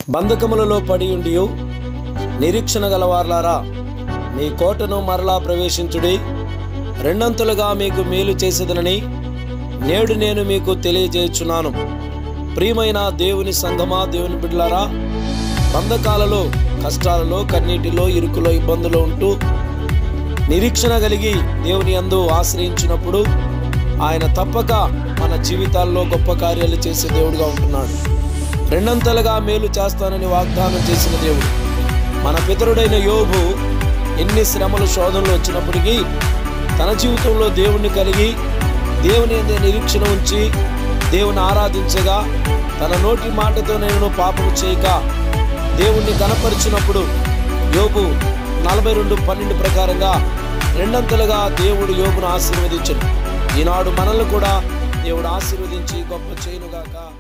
బంధకములలో పడి ఉండి నిరీక్షణ గలవార్లారా మీ కోటను మరలా ప్రవేశించుడి రెండంతులుగా మీకు మేలు చేసేదనని నేడు నేను మీకు తెలియజేయుచున్నాను ప్రియమైన దేవుని సంఘమా దేవుని బిడ్డలారా బంధకాలలో కష్టాలలో కన్నీటిలో ఇరుకులో ఇబ్బందులు ఉంటూ నిరీక్షణ కలిగి దేవుని అందు ఆశ్రయించినప్పుడు ఆయన తప్పక మన జీవితాల్లో గొప్ప కార్యాలు చేసే దేవుడుగా ఉంటున్నాడు రెండంతలుగా మేలు చేస్తానని వాగ్దానం చేసిన దేవుడు మన పితరుడైన యోబు ఎన్ని శ్రమలు శోధనలు వచ్చినప్పటికీ తన జీవితంలో దేవుణ్ణి కలిగి దేవుని అందే నిరీక్షణ ఉంచి దేవుని ఆరాధించగా తన నోటి మాటతో నేను పాపము చేయక దేవుణ్ణి కనపరిచినప్పుడు యోబు నలభై రెండు పన్నెండు ప్రకారంగా రెండంతలుగా దేవుడు యోగును ఆశీర్వదించను ఈనాడు మనల్ని కూడా దేవుడు ఆశీర్వదించి గొప్ప చేయనుగాక